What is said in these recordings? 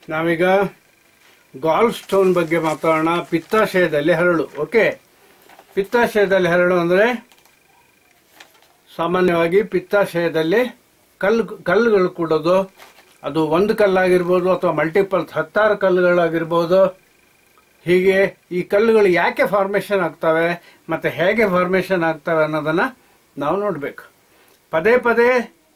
ನಾವೀಗ ಗಾಲ್ ಸ್ಟೋನ್ ಬಗ್ಗೆ ಮಾತಾಡೋಣ ಪಿತ್ತಾಶಯದಲ್ಲಿ ಹರಳು ಓಕೆ ಪಿತ್ತಾಶಯದಲ್ಲಿ ಹರಳು ಅಂದರೆ ಸಾಮಾನ್ಯವಾಗಿ ಪಿತ್ತಾಶಯದಲ್ಲಿ ಕಲ್ಲು ಕಲ್ಲುಗಳು ಕೂಡೋದು ಅದು ಒಂದು ಕಲ್ಲಾಗಿರ್ಬೋದು ಅಥವಾ ಮಲ್ಟಿಪಲ್ ಹತ್ತಾರು ಕಲ್ಲುಗಳಾಗಿರ್ಬೋದು ಹೀಗೆ ಈ ಕಲ್ಲುಗಳು ಯಾಕೆ ಫಾರ್ಮೇಷನ್ ಆಗ್ತವೆ ಮತ್ತು ಹೇಗೆ ಫಾರ್ಮೇಷನ್ ಆಗ್ತವೆ ಅನ್ನೋದನ್ನು ನಾವು ನೋಡಬೇಕು ಪದೇ ಪದೇ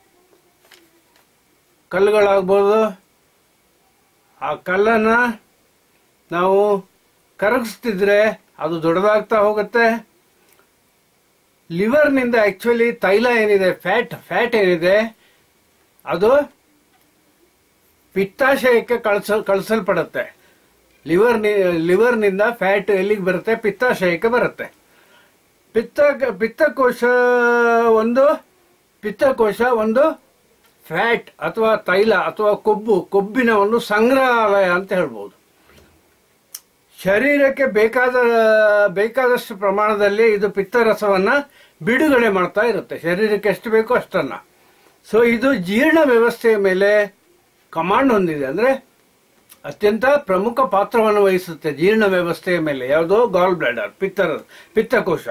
ಕಲ್ಲುಗಳಾಗ್ಬೋದು ಆ ಕಲ್ಲನ್ನು ನಾವು ಕರಗಿಸ್ತಿದ್ರೆ ಅದು ದೊಡ್ಡದಾಗ್ತಾ ಹೋಗುತ್ತೆ ಲಿವರ್ನಿಂದ ಆಕ್ಚುಲಿ ತೈಲ ಏನಿದೆ ಫ್ಯಾಟ್ ಫ್ಯಾಟ್ ಏನಿದೆ ಅದು ಪಿತ್ತಾಶಯಕ್ಕೆ ಕಳಿಸ ಕಳಿಸಲ್ಪಡುತ್ತೆ ಲಿವರ್ ಲಿವರ್ನಿಂದ ಫ್ಯಾಟ್ ಎಲ್ಲಿಗೆ ಬರುತ್ತೆ ಪಿತ್ತಾಶಯಕ್ಕೆ ಬರುತ್ತೆ ಪಿತ್ತ ಪಿತ್ತಕೋಶ ಒಂದು ಪಿತ್ತಕೋಶ ಒಂದು ಫ್ಯಾಟ್ ಅಥವಾ ತೈಲ ಅಥವಾ ಕೊಬ್ಬು ಕೊಬ್ಬಿನ ಒಂದು ಸಂಗ್ರಹಾಲಯ ಅಂತ ಹೇಳ್ಬೋದು ಶರೀರಕ್ಕೆ ಬೇಕಾದ ಬೇಕಾದಷ್ಟು ಪ್ರಮಾಣದಲ್ಲಿ ಇದು ಪಿತ್ತರಸವನ್ನ ಬಿಡುಗಡೆ ಮಾಡ್ತಾ ಇರುತ್ತೆ ಶರೀರಕ್ಕೆ ಎಷ್ಟು ಬೇಕೋ ಅಷ್ಟನ್ನ ಸೊ ಇದು ಜೀರ್ಣ ವ್ಯವಸ್ಥೆಯ ಮೇಲೆ ಕಮಾಂಡ್ ಹೊಂದಿದೆ ಅಂದ್ರೆ ಅತ್ಯಂತ ಪ್ರಮುಖ ಪಾತ್ರವನ್ನು ವಹಿಸುತ್ತೆ ಜೀರ್ಣ ವ್ಯವಸ್ಥೆಯ ಮೇಲೆ ಯಾವುದೋ ಗಾಲ್ ಬ್ಲಾಡರ್ ಪಿತ್ತರ ಪಿತ್ತಕೋಶ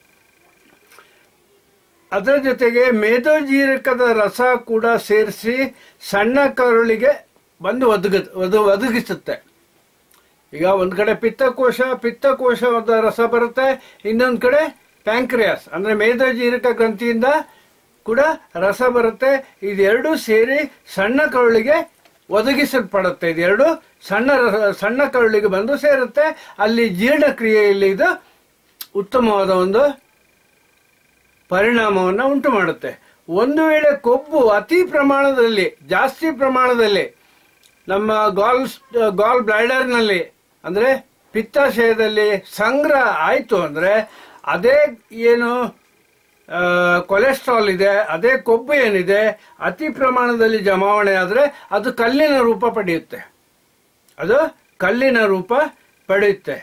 ಅದರ ಜೊತೆಗೆ ಮೇದೋಜೀರಕದ ರಸ ಕೂಡ ಸೇರಿಸಿ ಸಣ್ಣ ಕರುಳಿಗೆ ಬಂದು ಒದಗ ಒದ ಒದಗಿಸುತ್ತೆ ಈಗ ಒಂದ್ ಕಡೆ ಪಿತ್ತಕೋಶ ಪಿತ್ತಕೋಶದ ರಸ ಬರುತ್ತೆ ಇನ್ನೊಂದ್ ಕಡೆ ಪ್ಯಾಂಕ್ರಿಯಾಸ್ ಅಂದ್ರೆ ಮೇದೋಜೀರಕ ಗ್ರಂಥಿಯಿಂದ ಕೂಡ ರಸ ಬರುತ್ತೆ ಇದೆರಡು ಸೇರಿ ಸಣ್ಣ ಕರುಳಿಗೆ ಒದಗಿಸಲ್ಪಡುತ್ತೆ ಇದೆರಡು ಸಣ್ಣ ರಸ ಸಣ್ಣ ಕರುಳಿಗೆ ಬಂದು ಸೇರುತ್ತೆ ಅಲ್ಲಿ ಜೀರ್ಣಕ್ರಿಯೆಯಲ್ಲಿ ಇದು ಉತ್ತಮವಾದ ಒಂದು ಪರಿಣಾಮವನ್ನು ಉಂಟು ಮಾಡುತ್ತೆ ಒಂದು ವೇಳೆ ಕೊಬ್ಬು ಅತಿ ಪ್ರಮಾಣದಲ್ಲಿ ಜಾಸ್ತಿ ಪ್ರಮಾಣದಲ್ಲಿ ನಮ್ಮ ಗಾಲ್ ಗಾಲ್ ಬ್ಲಾಡರ್ನಲ್ಲಿ ಅಂದ್ರೆ ಪಿತ್ತಾಶಯದಲ್ಲಿ ಸಂಗ್ರಹ ಆಯಿತು ಅಂದ್ರೆ ಅದೇ ಏನು ಆ, ಕೊಲೆಸ್ಟ್ರಾಲ್ ಇದೆ ಅದೇ ಕೊಬ್ಬು ಏನಿದೆ ಅತಿ ಪ್ರಮಾಣದಲ್ಲಿ ಜಮಾವಣೆ ಆದರೆ ಅದು ಕಲ್ಲಿನ ರೂಪ ಪಡೆಯುತ್ತೆ ಅದು ಕಲ್ಲಿನ ರೂಪ ಪಡೆಯುತ್ತೆ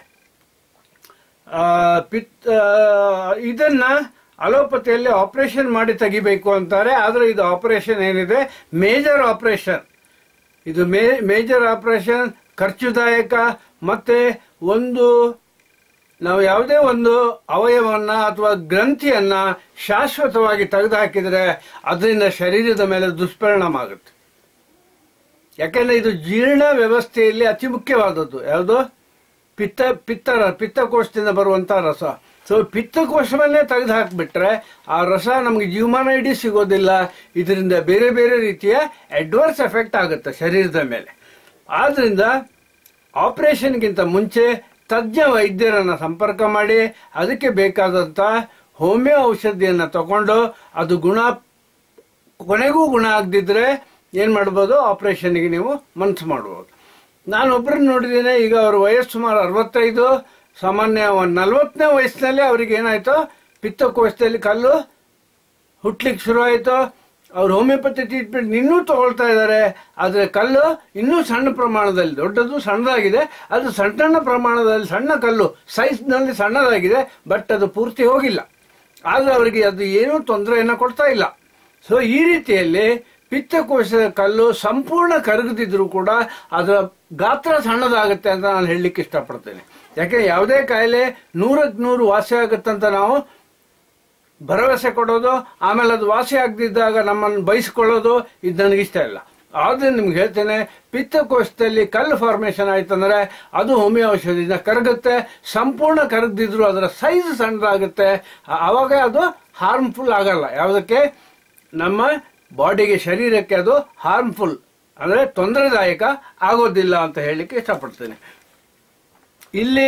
ಆ, ಪಿತ್ ಆ, ಇದನ್ನ ಅಲೋಪತಿಯಲ್ಲಿ ಆಪರೇಷನ್ ಮಾಡಿ ತೆಗಿಬೇಕು ಅಂತಾರೆ ಆದರೆ ಇದು ಆಪರೇಷನ್ ಏನಿದೆ ಮೇಜರ್ ಆಪರೇಷನ್ ಇದು ಮೇ ಮೇಜರ್ ಆಪರೇಷನ್ ಖರ್ಚುದಾಯಕ ಮತ್ತೆ ಒಂದು ನಾವು ಯಾವುದೇ ಒಂದು ಅವಯವನ್ನ ಅಥವಾ ಗ್ರಂಥಿಯನ್ನ ಶಾಶ್ವತವಾಗಿ ತೆಗೆದುಹಾಕಿದ್ರೆ ಅದರಿಂದ ಶರೀರದ ಮೇಲೆ ದುಷ್ಪರಿಣಾಮ ಆಗುತ್ತೆ ಯಾಕೆಂದ್ರೆ ಇದು ಜೀರ್ಣ ವ್ಯವಸ್ಥೆಯಲ್ಲಿ ಅತಿ ಮುಖ್ಯವಾದದ್ದು ಯಾವುದು ಪಿತ್ತ ಪಿತ್ತ ಪಿತ್ತಕೋಶದಿಂದ ಬರುವಂತಹ ರಸ ಸೊ ಪಿತ್ತಕೋಶವನ್ನೇ ತೆಗೆದು ಹಾಕಿಬಿಟ್ರೆ ಆ ರಸ ನಮಗೆ ಜೀವಮಾನ ಇಡೀ ಸಿಗೋದಿಲ್ಲ ಇದರಿಂದ ಬೇರೆ ಬೇರೆ ರೀತಿಯ ಅಡ್ವರ್ಸ್ ಎಫೆಕ್ಟ್ ಆಗುತ್ತೆ ಶರೀರದ ಮೇಲೆ ಆದ್ರಿಂದ ಆಪರೇಷನ್ಗಿಂತ ಮುಂಚೆ ತಜ್ಞ ವೈದ್ಯರನ್ನ ಸಂಪರ್ಕ ಮಾಡಿ ಅದಕ್ಕೆ ಬೇಕಾದಂತ ಹೋಮಿಯೋ ಔಷಧಿಯನ್ನ ತಗೊಂಡು ಅದು ಗುಣ ಕೊನೆಗೂ ಗುಣ ಆಗದಿದ್ರೆ ಏನ್ ಮಾಡ್ಬೋದು ಆಪರೇಷನ್ಗೆ ನೀವು ಮನ್ಸು ಮಾಡ್ಬೋದು ನಾನು ಒಬ್ಬರನ್ನ ನೋಡಿದ್ದೇನೆ ಈಗ ಅವ್ರ ವಯಸ್ಸು ಸುಮಾರು ಅರವತ್ತೈದು ಸಾಮಾನ್ಯ ಒಂದು ನಲವತ್ತನೇ ವಯಸ್ಸಿನಲ್ಲಿ ಅವ್ರಿಗೆ ಏನಾಯ್ತು ಪಿತ್ತಕೋಶದಲ್ಲಿ ಕಲ್ಲು ಹುಟ್ಲಿಕ್ಕೆ ಶುರು ಆಯಿತು ಅವ್ರು ಹೋಮಿಯೋಪತಿ ಟ್ರೀಟ್ಮೆಂಟ್ ಇನ್ನೂ ತಗೊಳ್ತಾ ಇದ್ದಾರೆ ಆದರೆ ಕಲ್ಲು ಇನ್ನೂ ಸಣ್ಣ ಪ್ರಮಾಣದಲ್ಲಿ ದೊಡ್ಡದು ಸಣ್ಣದಾಗಿದೆ ಅದು ಸಣ್ಣ ಸಣ್ಣ ಪ್ರಮಾಣದಲ್ಲಿ ಸಣ್ಣ ಕಲ್ಲು ಸೈಜ್ನಲ್ಲಿ ಸಣ್ಣದಾಗಿದೆ ಬಟ್ ಅದು ಪೂರ್ತಿ ಹೋಗಿಲ್ಲ ಆದರೆ ಅವರಿಗೆ ಅದು ಏನೂ ತೊಂದರೆಯನ್ನು ಕೊಡ್ತಾ ಇಲ್ಲ ಸೊ ಈ ರೀತಿಯಲ್ಲಿ ಪಿತ್ತಕೋಶದ ಕಲ್ಲು ಸಂಪೂರ್ಣ ಕರಗದಿದ್ರು ಕೂಡ ಅದರ ಗಾತ್ರ ಸಣ್ಣದಾಗುತ್ತೆ ಅಂತ ನಾನು ಹೇಳಲಿಕ್ಕೆ ಇಷ್ಟಪಡ್ತೇನೆ ಯಾಕೆ ಯಾವುದೇ ಕಾಯಿಲೆ ನೂರಕ್ಕೆ ನೂರು ವಾಸಿ ಆಗುತ್ತಂತ ನಾವು ಭರವಸೆ ಕೊಡೋದು ಆಮೇಲೆ ಅದು ವಾಸಿ ಆಗದಿದ್ದಾಗ ನಮ್ಮನ್ನು ಬಯಸ್ಕೊಳ್ಳೋದು ಇದು ನನಗಿಷ್ಟ ಇಲ್ಲ ಆದ್ರೆ ನಿಮ್ಗೆ ಹೇಳ್ತೇನೆ ಪಿತ್ತಕೋಶದಲ್ಲಿ ಕಲ್ಲು ಫಾರ್ಮೇಶನ್ ಆಯ್ತಂದ್ರೆ ಅದು ಹೋಮಿಯೋ ಔಷಧಿಯಿಂದ ಕರಗುತ್ತೆ ಸಂಪೂರ್ಣ ಕರಗದಿದ್ರು ಅದರ ಸೈಜ್ ಸಣ್ಣದಾಗುತ್ತೆ ಆ- ಆವಾಗ ಅದು ಹಾರ್ಮ್ಫುಲ್ ಆಗಲ್ಲ ಯಾವುದಕ್ಕೆ ನಮ್ಮ ಬಾಡಿಗೆ ಶರೀರಕ್ಕೆ ಅದು ಹಾರ್ಮ್ಫುಲ್ ಅಂದ್ರೆ ತೊಂದರೆದಾಯಕ ಆಗೋದಿಲ್ಲ ಅಂತ ಹೇಳಲಿಕ್ಕೆ ಇಷ್ಟಪಡ್ತೇನೆ ಇಲ್ಲಿ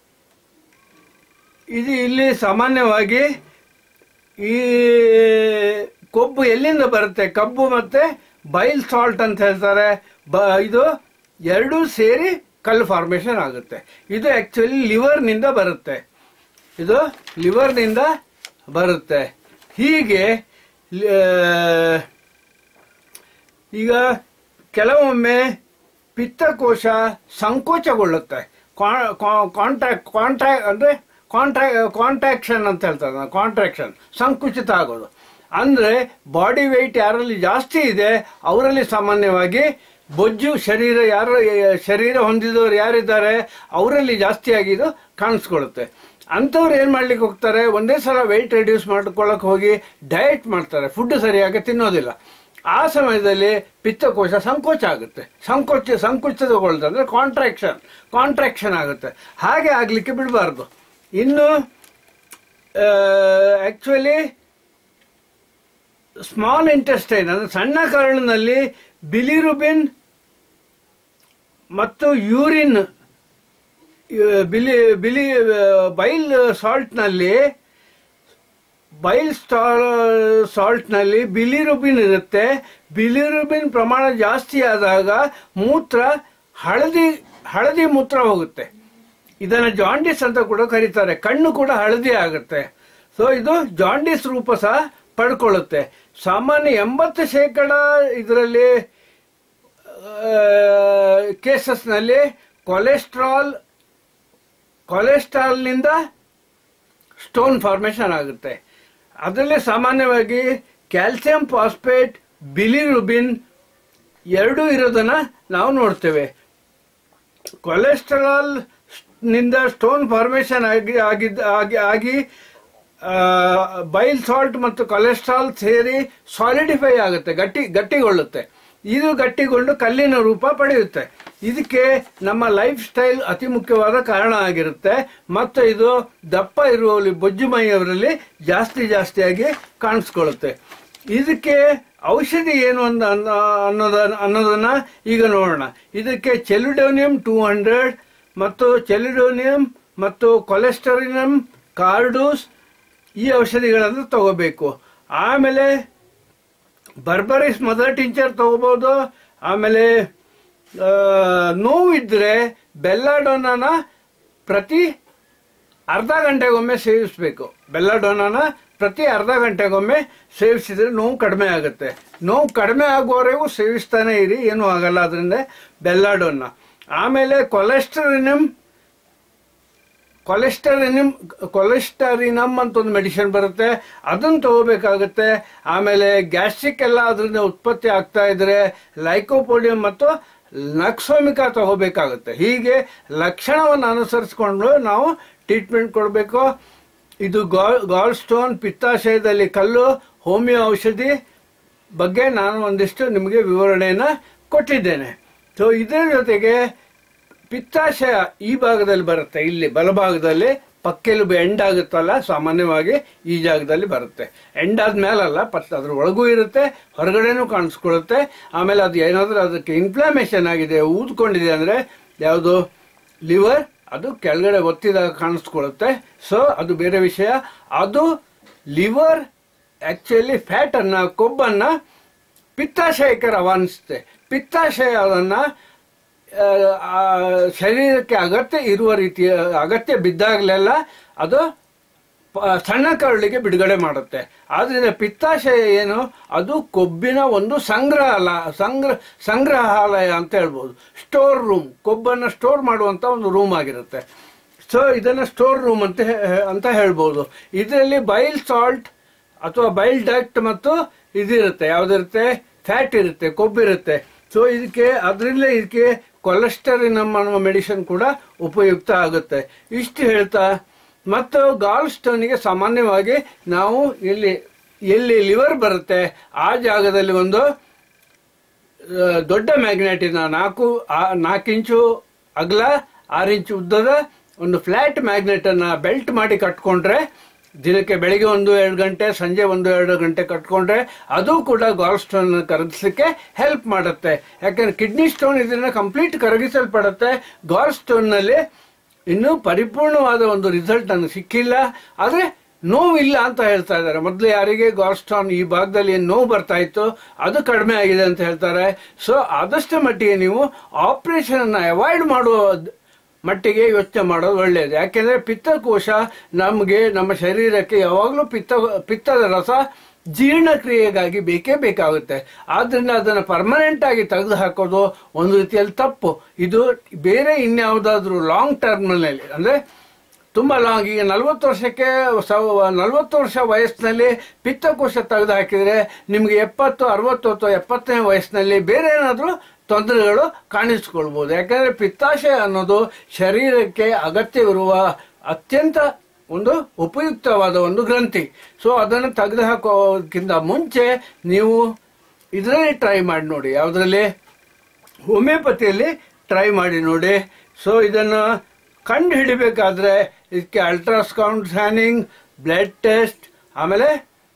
ಇದು ಇಲ್ಲಿ ಸಾಮಾನ್ಯವಾಗಿ ಈ ಕೊಬ್ಬು ಎಲ್ಲಿಂದ ಬರುತ್ತೆ ಕಬ್ಬು ಮತ್ತೆ ಬೈಲ್ ಸಾಲ್ಟ್ ಅಂತ ಹೇಳ್ತಾರೆ ಬ ಇದು ಎರಡೂ ಸೇರಿ ಕಲ್ಲು ಫಾರ್ಮೇಶನ್ ಆಗುತ್ತೆ ಇದು ಆಕ್ಚುಲಿ ಲಿವರ್ನಿಂದ ಬರುತ್ತೆ ಇದು ಲಿವರ್ನಿಂದ ಬರುತ್ತೆ ಹೀಗೆ ಲ- ಈಗ ಕೆಲವೊಮ್ಮೆ ಪಿತ್ತಕೋಶ ಸಂಕೋಚಗೊಳ್ಳುತ್ತೆ ಕಾಂಟ್ಯಾಕ್ಟ್ ಕಾಂಟ್ಯಾಕ್ಟ್ ಅಂದ್ರೆ ಕಾಂಟ್ರಾ ಕಾಂಟ್ರಾಕ್ಷನ್ ಅಂತ ಹೇಳ್ತಾರೆ ಕಾಂಟ್ರಾಕ್ಷನ್ ಸಂಕುಚಿತ ಆಗೋದು ಅಂದ್ರೆ ಬಾಡಿ ವೆಯ್ಟ್ ಯಾರಲ್ಲಿ ಜಾಸ್ತಿ ಇದೆ ಅವರಲ್ಲಿ ಸಾಮಾನ್ಯವಾಗಿ ಬೊಜ್ಜು ಶರೀರ ಯಾರು ಶರೀರ ಹೊಂದಿದವರು ಯಾರಿದ್ದಾರೆ ಅವರಲ್ಲಿ ಜಾಸ್ತಿ ಆಗಿದ್ದು ಕಾಣಿಸ್ಕೊಳ್ಳುತ್ತೆ ಅಂಥವ್ರು ಏನು ಮಾಡ್ಲಿಕ್ಕೆ ಹೋಗ್ತಾರೆ ಒಂದೇ ಸಲ ವೆಯ್ಟ್ ರೆಡ್ಯೂಸ್ ಮಾಡ್ಕೊಳ್ಳೋಕೆ ಹೋಗಿ ಡಯಟ್ ಮಾಡ್ತಾರೆ ಫುಡ್ ಸರಿಯಾಗಿ ತಿನ್ನೋದಿಲ್ಲ ಆ ಸಮಯದಲ್ಲಿ ಪಿತ್ತಕೋಶ ಸಂಕೋಚ ಆಗುತ್ತೆ ಸಂಕೋಚ ಸಂಕುಚಿತಗೊಳ್ಳುತ್ತೆ ಅಂದರೆ ಕಾಂಟ್ರಾಕ್ಷನ್ ಕಾಂಟ್ರಾಕ್ಷನ್ ಆಗುತ್ತೆ ಹಾಗೆ ಆಗಲಿಕ್ಕೆ ಬಿಡಬಾರ್ದು ಇನ್ನು ಆ್ಯಕ್ಚುಲಿ ಸ್ಮಾಲ್ ಇಂಟೆಸ್ಟೈನ್ ಅಂದರೆ ಸಣ್ಣ ಕರಳಿನಲ್ಲಿ ಬಿಲಿರುಬಿನ್ ಮತ್ತು ಯೂರಿನ್ ಬಿಲಿ ಬಿಲಿ ಬೈಲ್ ಸಾಲ್ಟ್ನಲ್ಲಿ ಬೈಲ್ ಸಾಲ್ಟ್ನಲ್ಲಿ ಬಿಲಿರುಬಿನ್ ಇರುತ್ತೆ ಬಿಲಿರುಬಿನ್ ಪ್ರಮಾಣ ಜಾಸ್ತಿ ಆದಾಗ ಮೂತ್ರ ಹಳದಿ ಹಳದಿ ಮೂತ್ರ ಹೋಗುತ್ತೆ ಇದನ್ನು ಜಾಂಡಿಸ್ ಅಂತ ಕೂಡ ಕರೀತಾರೆ ಕಣ್ಣು ಕೂಡ ಹಳದಿ ಆಗುತ್ತೆ ಸೊ ಇದು ಜಾಂಡಿಸ್ ರೂಪ ಸಹ ಪಡ್ಕೊಳ್ಳುತ್ತೆ ಸಾಮಾನ್ಯ ಎಂಬತ್ತು ಶೇಕಡ ಇದರಲ್ಲಿ ಕೇಸಸ್ನಲ್ಲಿ ಕೊಲೆಸ್ಟ್ರಾಲ್ ಕೊಲೆಸ್ಟ್ರಾಲ್ನಿಂದ ಸ್ಟೋನ್ ಫಾರ್ಮೇಷನ್ ಆಗುತ್ತೆ ಅದರಲ್ಲಿ ಸಾಮಾನ್ಯವಾಗಿ ಕ್ಯಾಲ್ಸಿಯಂ ಫಾಸ್ಫೇಟ್ ಬಿಲಿರುಬಿನ್ ಎರಡೂ ಇರೋದನ್ನ ನಾವು ನೋಡ್ತೇವೆ ಕೊಲೆಸ್ಟ್ರಾಲ್ ನಿಂದ ಸ್ಟೋನ್ ಫಾರ್ಮೇಷನ್ ಆಗಿ ಆಗಿದ್ದ ಆಗಿ ಆಗಿ ಬೈಲ್ ಸಾಲ್ಟ್ ಮತ್ತು ಕೊಲೆಸ್ಟ್ರಾಲ್ ಸೇರಿ ಸಾಲಿಡಿಫೈ ಆಗುತ್ತೆ ಗಟ್ಟಿ ಗಟ್ಟಿಗೊಳ್ಳುತ್ತೆ ಇದು ಗಟ್ಟಿಗೊಂಡು ಕಲ್ಲಿನ ರೂಪ ಪಡೆಯುತ್ತೆ ಇದಕ್ಕೆ ನಮ್ಮ ಲೈಫ್ ಸ್ಟೈಲ್ ಅತಿ ಮುಖ್ಯವಾದ ಕಾರಣ ಆಗಿರುತ್ತೆ ಮತ್ತು ಇದು ದಪ್ಪ ಇರುವಲ್ಲಿ ಬೊಜ್ಜು ಮೈಯವರಲ್ಲಿ ಜಾಸ್ತಿ ಜಾಸ್ತಿಯಾಗಿ ಕಾಣಿಸ್ಕೊಳ್ಳುತ್ತೆ ಇದಕ್ಕೆ ಔಷಧಿ ಏನು ಅಂತ ಅನ್ನೋದ ಅನ್ನೋದನ್ನ ಈಗ ನೋಡೋಣ ಇದಕ್ಕೆ ಚೆಲಿಡೋನಿಯಂ ಟೂ ಹಂಡ್ರೆಡ್ ಮತ್ತು ಚೆಲಿಡೋನಿಯಂ ಮತ್ತು ಕೊಲೆಸ್ಟರಿನಮ್ ಕಾರ್ಡೂಸ್ ಈ ಔಷಧಿಗಳನ್ನು ತಗೋಬೇಕು ಆಮೇಲೆ ಬರ್ಬರಿಸ್ ಮದರ್ ಟಿಂಚರ್ ತಗೋಬಹುದು ಆಮೇಲೆ ನೋವಿದ್ರೆ ಬೆಲ್ಲಾಡೋನಾನ ಪ್ರತಿ ಅರ್ಧ ಗಂಟೆಗೊಮ್ಮೆ ಸೇವಿಸಬೇಕು ಬೆಲ್ಲಾಡೋನಾನ ಪ್ರತಿ ಅರ್ಧ ಗಂಟೆಗೊಮ್ಮೆ ಸೇವಿಸಿದ್ರೆ ನೋವು ಕಡಿಮೆ ಆಗುತ್ತೆ ನೋವು ಕಡಿಮೆ ಆಗುವವರೆಗೂ ಸೇವಿಸ್ತಾನೆ ಇರಿ ಏನೂ ಆಗಲ್ಲ ಅದರಿಂದ ಬೆಲ್ಲಾಡೋನ ಆಮೇಲೆ ಕೊಲೆಸ್ಟರಿನಮ್ ಕೊಲೆಸ್ಟರಿನಮ್ ಕೊಲೆಸ್ಟರಿನಮ್ ಅಂತ ಒಂದು ಮೆಡಿಸಿನ್ ಬರುತ್ತೆ ಅದನ್ನು ತಗೋಬೇಕಾಗುತ್ತೆ ಆಮೇಲೆ ಗ್ಯಾಸ್ಟ್ರಿಕ್ ಎಲ್ಲ ಅದರಿಂದ ಉತ್ಪತ್ತಿ ಆಗ್ತಾ ಇದ್ರೆ ಲೈಕೋಪೋಡಿಯಂ ಮತ್ತು ನಕ್ಸೋಮಿಕಾ ತಗೋಬೇಕಾಗುತ್ತೆ ಹೀಗೆ ಲಕ್ಷಣವನ್ನು ಅನುಸರಿಸಿಕೊಂಡು ನಾವು ಟ್ರೀಟ್ಮೆಂಟ್ ಕೊಡಬೇಕು ಇದು ಗಾಲ್ ಗಾಲ್ ಸ್ಟೋನ್ ಪಿತ್ತಾಶಯದಲ್ಲಿ ಕಲ್ಲು ಹೋಮಿಯೋ ಔಷಧಿ ಬಗ್ಗೆ ನಾನು ಒಂದಿಷ್ಟು ನಿಮಗೆ ವಿವರಣೆಯನ್ನು ಕೊಟ್ಟಿದ್ದೇನೆ ಸೊ ಇದರ ಜೊತೆಗೆ ಪಿತ್ತಾಶಯ ಈ ಭಾಗದಲ್ಲಿ ಬರುತ್ತೆ ಇಲ್ಲಿ ಬಲಭಾಗದಲ್ಲಿ ಪಕ್ಕೆಲುಬು ಎಂಡ್ ಆಗುತ್ತಲ್ಲ ಸಾಮಾನ್ಯವಾಗಿ ಈ ಜಾಗದಲ್ಲಿ ಬರುತ್ತೆ ಎಂಡ್ ಆದ್ಮೇಲಲ್ಲ ಪತ್ ಅದ್ರ ಒಳಗೂ ಇರುತ್ತೆ ಹೊರಗಡೆನೂ ಕಾಣಿಸ್ಕೊಳ್ಳುತ್ತೆ ಆಮೇಲೆ ಅದು ಏನಾದರೂ ಅದಕ್ಕೆ ಇನ್ಫ್ಲಾಮೇಷನ್ ಆಗಿದೆ ಊದ್ಕೊಂಡಿದೆ ಅಂದರೆ ಯಾವುದು ಲಿವರ್ ಅದು ಕೆಳಗಡೆ ಒತ್ತಿದಾಗ ಕಾಣಿಸ್ಕೊಳ್ಳುತ್ತೆ ಸೊ ಅದು ಬೇರೆ ವಿಷಯ ಅದು ಲಿವರ್ ಆಕ್ಚುಲಿ ಫ್ಯಾಟ್ ಅನ್ನ ಕೊಬ್ಬನ್ನ ಪಿತ್ತಾಶಯಕ್ಕೆ ರವಾನಿಸುತ್ತೆ ಪಿತ್ತಾಶಯ ಅದನ್ನ ಆ, ಶರೀರಕ್ಕೆ ಅಗತ್ಯ ಇರುವ ರೀತಿಯ ಅಗತ್ಯ ಬಿದ್ದಾಗಲೆಲ್ಲ ಅದು ಪ- ಸಣ್ಣ ಕರಳಿಗೆ ಬಿಡುಗಡೆ ಮಾಡುತ್ತೆ ಆದ್ರಿಂದ ಪಿತ್ತಾಶಯ ಏನು ಅದು ಕೊಬ್ಬಿನ ಒಂದು ಸಂಗ್ರಹಾಲ ಸಂಗ್ರಹ ಸಂಗ್ರಹಾಲಯ ಅಂತ ಹೇಳ್ಬೋದು ಸ್ಟೋರ್ ರೂಮ್ ಕೊಬ್ಬನ್ನು ಸ್ಟೋರ್ ಮಾಡುವಂತ ಒಂದು ರೂಮ್ ಆಗಿರುತ್ತೆ ಸೊ ಇದನ್ನ ಸ್ಟೋರ್ ರೂಮ್ ಅಂತ ಹೇ- ಅಂತ ಹೇಳ್ಬೋದು ಇದರಲ್ಲಿ ಬೈಲ್ ಸಾಲ್ಟ್ ಅಥವಾ ಬೈಲ್ ಡಕ್ಟ್ ಮತ್ತು ಇದಿರುತ್ತೆ ಯಾವ್ದಿರುತ್ತೆ ಫ್ಯಾಟ್ ಇರುತ್ತೆ ಕೊಬ್ಬಿರುತ್ತೆ ಸೊ ಇದಕ್ಕೆ ಅದರಲ್ಲೇ ಇದಕ್ಕೆ ಕೊಲೆಸ್ಟರಿನಮ್ ಅನ್ನುವ ಮೆಡಿಸಿನ್ ಕೂಡ ಉಪಯುಕ್ತ ಆಗುತ್ತೆ ಇಷ್ಟು ಹೇಳ್ತಾ ಮತ್ತು ಗಾಲ್ ಸ್ಟೋನಿಗೆ ಸಾಮಾನ್ಯವಾಗಿ ನಾವು ಇಲ್ಲಿ ಎಲ್ಲಿ ಲಿವರ್ ಬರುತ್ತೆ ಆ ಜಾಗದಲ್ಲಿ ಒಂದು ಆ, ದೊಡ್ಡ ಮ್ಯಾಗ್ನೆಟಿನ ನಾಲ್ಕು ಆ- ನಾಲ್ಕು ಇಂಚು ಅಗಲ ಆರು ಇಂಚು ಉದ್ದದ ಒಂದು ಫ್ಲಾಟ್ ಮ್ಯಾಗ್ನೆಟ್ ಅನ್ನ ಬೆಲ್ಟ್ ಮಾಡಿ ಕಟ್ಕೊಂಡ್ರೆ ದಿನಕ್ಕೆ ಬೆಳಿಗ್ಗೆ ಒಂದು ಎರಡು ಗಂಟೆ ಸಂಜೆ ಒಂದು ಎರಡು ಗಂಟೆ ಕಟ್ಕೊಂಡ್ರೆ ಅದು ಕೂಡ ಗಾಲ್ ಸ್ಟೋನ್ ಕರಗಿಸಲಿಕ್ಕೆ ಹೆಲ್ಪ್ ಮಾಡುತ್ತೆ ಯಾಕಂದ್ರೆ ಕಿಡ್ನಿ ಸ್ಟೋನ್ ಇದನ್ನ ಕಂಪ್ಲೀಟ್ ಕರಗಿಸಲ್ಪಡುತ್ತೆ ಗಾಲ್ ಸ್ಟೋನ್ ನಲ್ಲಿ ಇನ್ನೂ ಪರಿಪೂರ್ಣವಾದ ಒಂದು ರಿಸಲ್ಟ್ ನನಗೆ ಸಿಕ್ಕಿಲ್ಲ ಆದ್ರೆ ನೋವಿಲ್ಲ ಅಂತ ಹೇಳ್ತಾ ಇದ್ದಾರೆ ಮೊದಲು ಯಾರಿಗೆ ಗಾಲ್ಸ್ಟಾನ್ ಈ ಭಾಗದಲ್ಲಿ ಏನು ನೋವು ಬರ್ತಾ ಇತ್ತು ಅದು ಕಡಿಮೆ ಆಗಿದೆ ಅಂತ ಹೇಳ್ತಾರೆ ಸೊ ಆದಷ್ಟು ಮಟ್ಟಿಗೆ ನೀವು ಆಪರೇಷನ್ ಅನ್ನ ಅವಾಯ್ಡ್ ಮಾಡುವ ಮಟ್ಟಿಗೆ ಯೋಚನೆ ಮಾಡೋದು ಒಳ್ಳೆಯದು ಯಾಕೆಂದ್ರೆ ಪಿತ್ತಕೋಶ ನಮಗೆ ನಮ್ಮ ಶರೀರಕ್ಕೆ ಯಾವಾಗಲೂ ಪಿತ್ತ ಪಿತ್ತದ ರಸ ಜೀರ್ಣಕ್ರಿಯೆಗಾಗಿ ಬೇಕೇ ಬೇಕಾಗುತ್ತೆ ಆದ್ರಿಂದ ಅದನ್ನು ಪರ್ಮನೆಂಟ್ ಆಗಿ ತೆಗೆದು ಹಾಕೋದು ಒಂದು ರೀತಿಯಲ್ಲಿ ತಪ್ಪು ಇದು ಬೇರೆ ಇನ್ಯಾವುದಾದ್ರೂ ಲಾಂಗ್ ಟರ್ಮ್ನಲ್ಲಿ ಅಂದ್ರೆ ತುಂಬಾ ಲಾಂಗ್ ಈಗ ನಲವತ್ತು ವರ್ಷಕ್ಕೆ ನಲವತ್ತು ವರ್ಷ ವಯಸ್ಸಿನಲ್ಲಿ ಪಿತ್ತಕೋಶ ತೆಗೆದು ಹಾಕಿದ್ರೆ ನಿಮ್ಗೆ ಎಪ್ಪತ್ತು ಅರವತ್ತು ಅಥವಾ ಎಪ್ಪತ್ತನೇ ವಯಸ್ಸಿನಲ್ಲಿ ಬೇರೆ ಏನಾದರೂ ತೊಂದರೆಗಳು ಕಾಣಿಸ್ಕೊಳ್ಬೋದು ಯಾಕಂದ್ರೆ ಪಿತ್ತಾಶಯ ಅನ್ನೋದು ಶರೀರಕ್ಕೆ ಅಗತ್ಯವಿರುವ ಅತ್ಯಂತ ಒಂದು ಉಪಯುಕ್ತವಾದ ಒಂದು ಗ್ರಂಥಿ ಸೊ ಅದನ್ನು ತೆಗೆದು ಹಾಕೋದಕ್ಕಿಂತ ಮುಂಚೆ ನೀವು ಇದರಲ್ಲಿ ಟ್ರೈ ಮಾಡಿ ನೋಡಿ ಯಾವುದರಲ್ಲಿ ಹೋಮಿಯೋಪತಿಯಲ್ಲಿ ಟ್ರೈ ಮಾಡಿ ನೋಡಿ ಸೊ ಇದನ್ನು ಕಂಡು ಹಿಡಿಬೇಕಾದ್ರೆ ಇದಕ್ಕೆ ಅಲ್ಟ್ರಾಸೌಂಡ್ ಸ್ಕ್ಯಾನಿಂಗ್ ಬ್ಲಡ್ ಟೆಸ್ಟ್ ಆಮೇಲೆ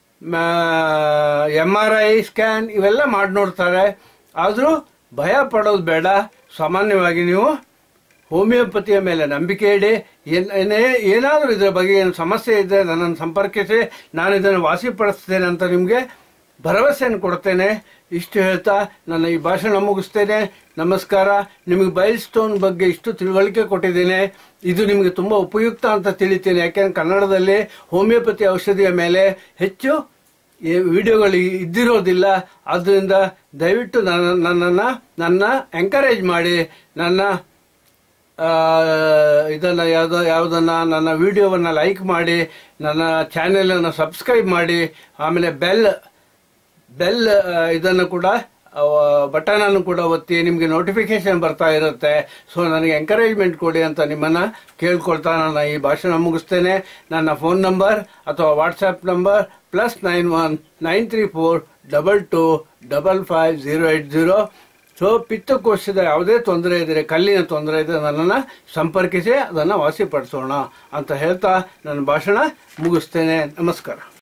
ಎಮ್ ಆರ್ ಐ ಸ್ಕ್ಯಾನ್ ಇವೆಲ್ಲ ಮಾಡಿ ನೋಡ್ತಾರೆ ಆದರೂ ಭಯ ಪಡೋದು ಬೇಡ ಸಾಮಾನ್ಯವಾಗಿ ನೀವು ಹೋಮಿಯೋಪತಿಯ ಮೇಲೆ ನಂಬಿಕೆ ಇಡಿ ಏನ್- ಏನೇ ಏನಾದರೂ ಇದರ ಬಗ್ಗೆ ಏನು ಸಮಸ್ಯೆ ಇದ್ದರೆ ನನ್ನನ್ನು ಸಂಪರ್ಕಿಸಿ ನಾನು ಇದನ್ನು ವಾಸಿಪಡಿಸ್ತೇನೆ ಅಂತ ನಿಮಗೆ ಭರವಸೆಯನ್ನು ಕೊಡ್ತೇನೆ ಇಷ್ಟು ಹೇಳ್ತಾ ನನ್ನ ಈ ಭಾಷಣ ಮುಗಿಸ್ತೇನೆ ನಮಸ್ಕಾರ ನಿಮಗೆ ಬೈಲ್ ಸ್ಟೋನ್ ಬಗ್ಗೆ ಇಷ್ಟು ತಿಳುವಳಿಕೆ ಕೊಟ್ಟಿದ್ದೇನೆ ಇದು ನಿಮಗೆ ತುಂಬ ಉಪಯುಕ್ತ ಅಂತ ತಿಳಿತೇನೆ ಯಾಕೆಂದ್ರೆ ಕನ್ನಡದಲ್ಲಿ ಹೋಮಿಯೋಪತಿ ಔಷಧಿಯ ಮೇಲೆ ಹೆಚ್ಚು ಈ ವಿಡಿಯೋಗಳು ಇದ್ದಿರೋದಿಲ್ಲ ಆದ್ದರಿಂದ ದಯವಿಟ್ಟು ನನ್ನ ನನ್ನನ್ನು ನನ್ನ ಎಂಕರೇಜ್ ಮಾಡಿ ನನ್ನ ಆ, ಇದನ್ನ ಯಾವ್ದು ಯಾವುದನ್ನ ನನ್ನ ವಿಡಿಯೋವನ್ನ ಲೈಕ್ ಮಾಡಿ ನನ್ನ ಚಾನೆಲನ್ನು ಸಬ್ಸ್ಕ್ರೈಬ್ ಮಾಡಿ ಆಮೇಲೆ ಬೆಲ್ ಬೆಲ್ ಆ, ಇದನ್ನು ಕೂಡ ಬಟನ್ ಅನ್ನು ಕೂಡ ಒತ್ತಿ ನಿಮಗೆ ನೋಟಿಫಿಕೇಶನ್ ಬರ್ತಾ ಇರುತ್ತೆ ಸೊ ನನಗೆ ಎಂಕರೇಜ್ಮೆಂಟ್ ಕೊಡಿ ಅಂತ ನಿಮ್ಮನ್ನ ಕೇಳ್ಕೊಳ್ತಾ ನನ್ನ ಈ ಭಾಷಣ ಮುಗಿಸ್ತೇನೆ ನನ್ನ ಫೋನ್ ನಂಬರ್ ಅಥವಾ WhatsApp number plus nine one nine three four double two double five zero eight zero so ಪಿತ್ತಕೋಶದ ಯಾವುದೇ ತೊಂದರೆ ಇದ್ದರೆ ಕಲ್ಲಿನ ತೊಂದರೆ ಇದ್ದರೆ ನನ್ನನ್ನು ಸಂಪರ್ಕಿಸಿ ಅದನ್ನು ವಾಸಿಪಡಿಸೋಣ ಅಂತ ಹೇಳ್ತಾ ನನ್ನ ಭಾಷಣ ಮುಗಿಸ್ತೇನೆ ನಮಸ್ಕಾರ